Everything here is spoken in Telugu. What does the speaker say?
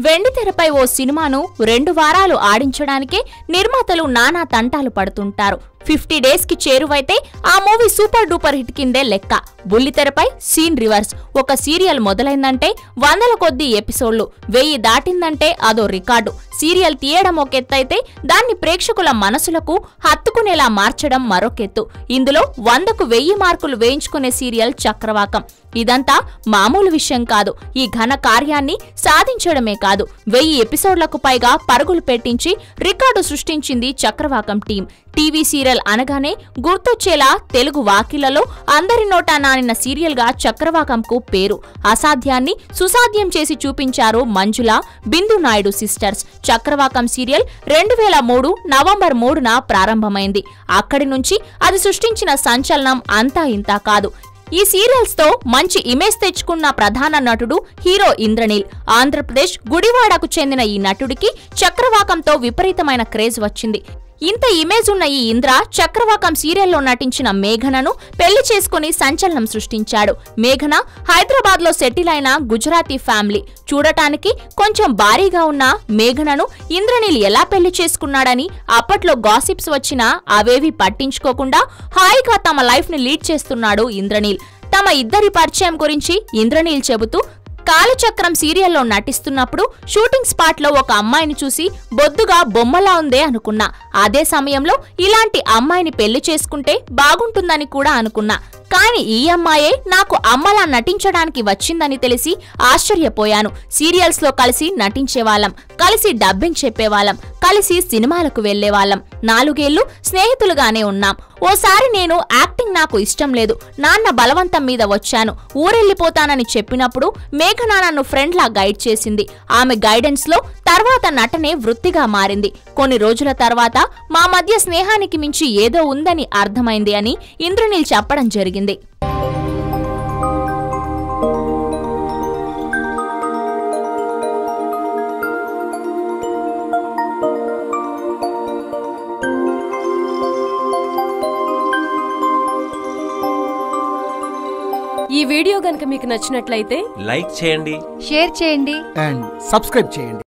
వెండి తెరపై ఓ సినిమాను రెండు వారాలు ఆడించడానికే నిర్మాతలు నానా తంటాలు పడుతుంటారు ఫిఫ్టీ డేస్ కి చేరువైతే ఆ మూవీ సూపర్ డూపర్ హిట్ కిందే లెక్క బుల్లితెరపై సీన్ రివర్స్ ఒక సీరియల్ మొదలైందంటే వందల కొద్ది ఎపిసోడ్లు వెయ్యి దాటిందంటే అదో రికార్డు సీరియల్ తీయడం ఒక ఎత్తైతే దాన్ని ప్రేక్షకుల మనసులకు హత్తుకునేలా మార్చడం మరొకెత్తు ఇందులో వందకు వెయ్యి మార్కులు వేయించుకునే సీరియల్ చక్రవాకం ఇదంతా మామూలు విషయం కాదు ఈ ఘన కార్యాన్ని సాధించడమే కాదు వెయ్యి ఎపిసోడ్లకు పైగా పరుగులు పెట్టించి రికార్డు సృష్టించింది చక్రవాకం టీం టీవీ సీరియల్ అనగానే గుర్తొచ్చేలా తెలుగు వాకిలలో అందరి నోటా నానిన సీరియల్ గా చక్రవాకంకు పేరు అసాధ్యాన్ని సుసాధ్యం చేసి చూపించారు మంజుల బిందు నాయుడు సిస్టర్స్ చక్రవాకం సీరియల్ రెండు వేల మూడు నవంబర్ మూడున ప్రారంభమైంది అక్కడి నుంచి అది సృష్టించిన సంచలనం అంతా ఇంతా కాదు ఈ సీరియల్స్ తో మంచి ఇమేజ్ తెచ్చుకున్న ప్రధాన నటుడు హీరో ఇంద్రనీల్ ఆంధ్రప్రదేశ్ గుడివాడకు చెందిన ఈ నటుడికి చక్రవాకంతో విపరీతమైన క్రేజ్ వచ్చింది ఇంత ఇమేజ్ ఉన్న ఈ ఇంద్ర చక్రవాకం సీరియల్లో నటించిన మేఘనను పెళ్లి చేసుకుని సంచలనం సృష్టించాడు మేఘన హైదరాబాద్ లో సెటిల్ అయిన గుజరాతీ ఫ్యామిలీ చూడటానికి కొంచెం భారీగా ఉన్న మేఘనను ఇంద్రనీల్ ఎలా పెళ్లి చేసుకున్నాడని అప్పట్లో గాసిప్స్ వచ్చినా అవేవి పట్టించుకోకుండా హాయిగా తమ లైఫ్ ని లీడ్ చేస్తున్నాడు ఇంద్రనీల్ తమ ఇద్దరి పరిచయం గురించి ఇంద్రనీల్ చెబుతూ కాలచక్రం సీరియల్లో నటిస్తున్నప్పుడు షూటింగ్ స్పాట్ లో ఒక అమ్మాయిని చూసి బొద్దుగా బొమ్మలా ఉందే అనుకున్నా అదే సమయంలో ఇలాంటి అమ్మాయిని పెళ్లి చేసుకుంటే బాగుంటుందని కూడా అనుకున్నా కానీ ఈ అమ్మాయే నాకు అమ్మలా నటించడానికి వచ్చిందని తెలిసి ఆశ్చర్యపోయాను సీరియల్స్ లో కలిసి నటించేవాళ్ళం కలిసి డబ్బింగ్ చెప్పేవాళ్ళం కలిసి సినిమాలకు వెళ్లేవాళ్ళం నాలుగేళ్లు స్నేహితులుగానే ఉన్నాం ఓసారి నేను యాక్టింగ్ నాకు ఇష్టం లేదు నాన్న బలవంతం మీద వచ్చాను ఊరెళ్ళిపోతానని చెప్పినప్పుడు మేఘన నన్ను ఫ్రెండ్లా గైడ్ చేసింది ఆమె గైడెన్స్ లో తర్వాత నటనే వృత్తిగా మారింది కొన్ని రోజుల తర్వాత మా మధ్య స్నేహానికి మించి ఏదో ఉందని అర్థమైంది అని ఇంద్రనీల్ చెప్పడం జరిగింది ఈ వీడియో గనుక మీకు నచ్చినట్లయితే లైక్ చేయండి షేర్ చేయండి అండ్ సబ్స్క్రైబ్ చేయండి